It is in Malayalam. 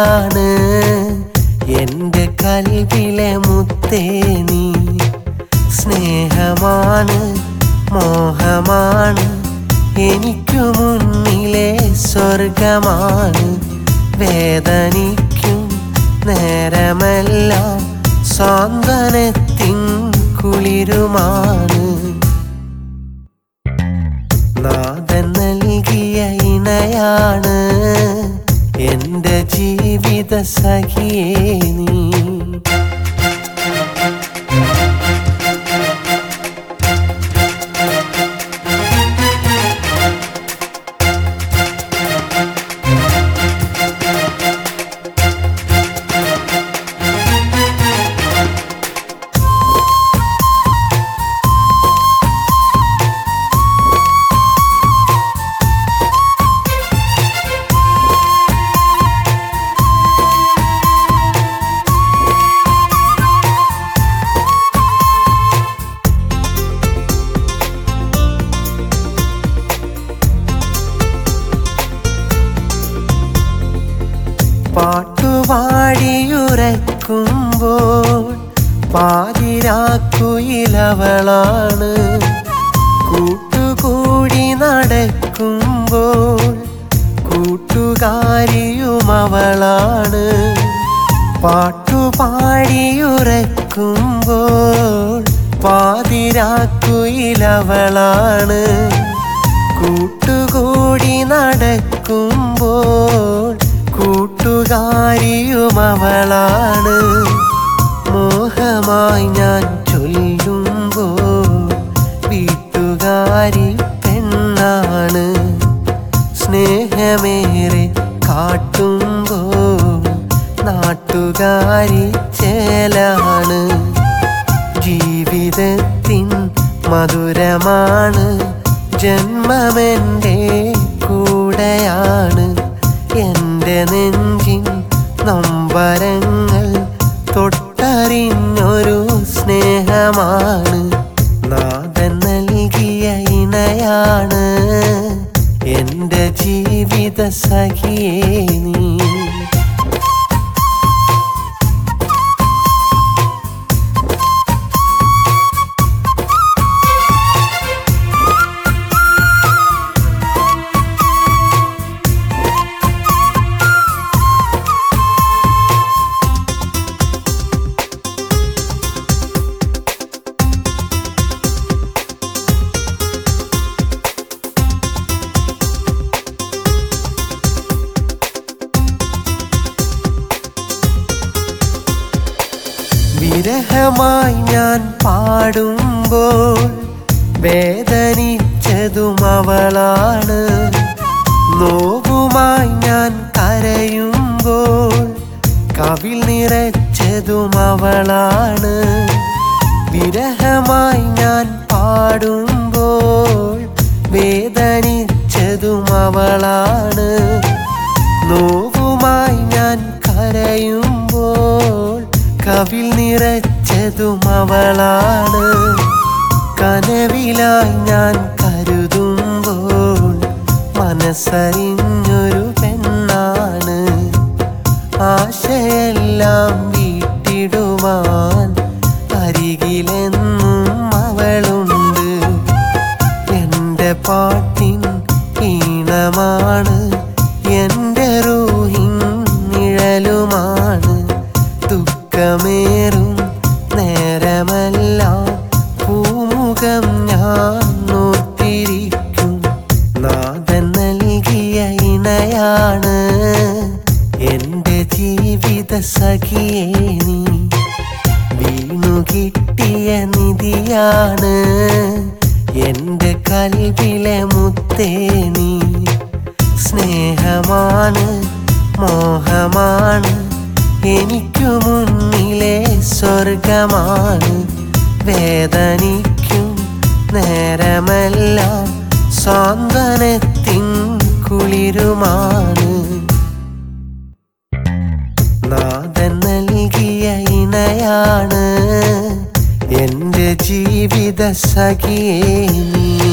ഇണയാണ് എൻ്റെ കൽവിലെ മുത്തേ നീ സ്നേഹമാണ് മോഹമാണ് എനിക്കു മുന്നിലെ സ്വർഗമാണ് വേദനിക്കും നേരമെല്ലാം സാന്ത്വനത്തിൻ കുളിരുമാണ് നാഥൻ നൽകിയ ഇണയാണ് എൻ്റെ ജീവിത സഖിയേ നീ പാട്ടുപാടിയുറക്കുമ്പോൾ പാതിരാക്കുയിലവളാണ് കൂട്ടുകൂടി നടക്കുമ്പോൾ കൂട്ടുകാരിയും അവളാണ് പാട്ടുപാടിയുറക്കുമ്പോൾ പാതിരാക്കുയിലവളാണ് കൂട്ടുകൂടി നടക്കുമ്പോൾ കൂട്ടുകാരിയും അവളാണ് മോഹമായി ഞാൻ ചൊല്ലുമ്പോൾ വീട്ടുകാരി പെണ്ണാണ് സ്നേഹമേറെ കാട്ടുമ്പോൾ നാട്ടുകാരി ചേലാണ് ജീവിതത്തിൻ മധുരമാണ് ജന്മമെൻ്റെ കൂടെയാണ് എൻ്റെ നെഞ്ചിൻ നൊമ്പരങ്ങൾ തൊട്ടറിഞ്ഞൊരു സ്നേഹമാണ് നാഥൻ നൽകിയ ഇണയാണ് എൻ്റെ ജീവിത സഖിയേ നീ വിരഹമായി ഞാൻ പാടുമ്പോൾ വേദനിച്ചതും അവളാണ് നോവുമായി ഞാൻ കരയുമ്പോൾ കവിൽ നിറച്ചതും അവളാണ് വിരഹമായി ഞാൻ പാടുമ്പോൾ വേദനിച്ചതും അവളാണ് നോവുമായി ഞാൻ കരയുമ്പോൾ കവിൽ നിറച്ചതും അവളാണ് കനവിലായി ഞാൻ കരുതുമ്പോൾ മനസ്സറിഞ്ഞൊരു പെണ്ണാണ് ആശയെല്ലാം വീട്ടിടുവാൻ അരികിലെന്നും അവളുണ്ട് എൻ്റെ പാട്ടിൻ ഈണമാണ് എൻ്റെ റൂഹിൻ നിഴലുമാണ് ദുഃഖമേറും നേരമെല്ലാം പൂമുഖം ഞാൻ നോത്തിരിക്കും നാഥൻ നൽകിയ ഇണയാണ് എൻ്റെ ജീവിത സഖിയേ നീ വീണു കിട്ടിയ നിധിയാണ് എൻ്റെ കൽവിലെ മുത്തേ നീ സ്നേഹമാണ് മോഹമാണ് എനിക്കു മുന്നിലെ സ്വർഗമാണ് വേദനിക്കും നേരമെല്ലാം സാന്ത്വനത്തിൻ കുളിരുമാണ് നാഥൻ നൽകിയ ഇണയാണ് എൻ്റെ ജീവിത സഖിയേ നീ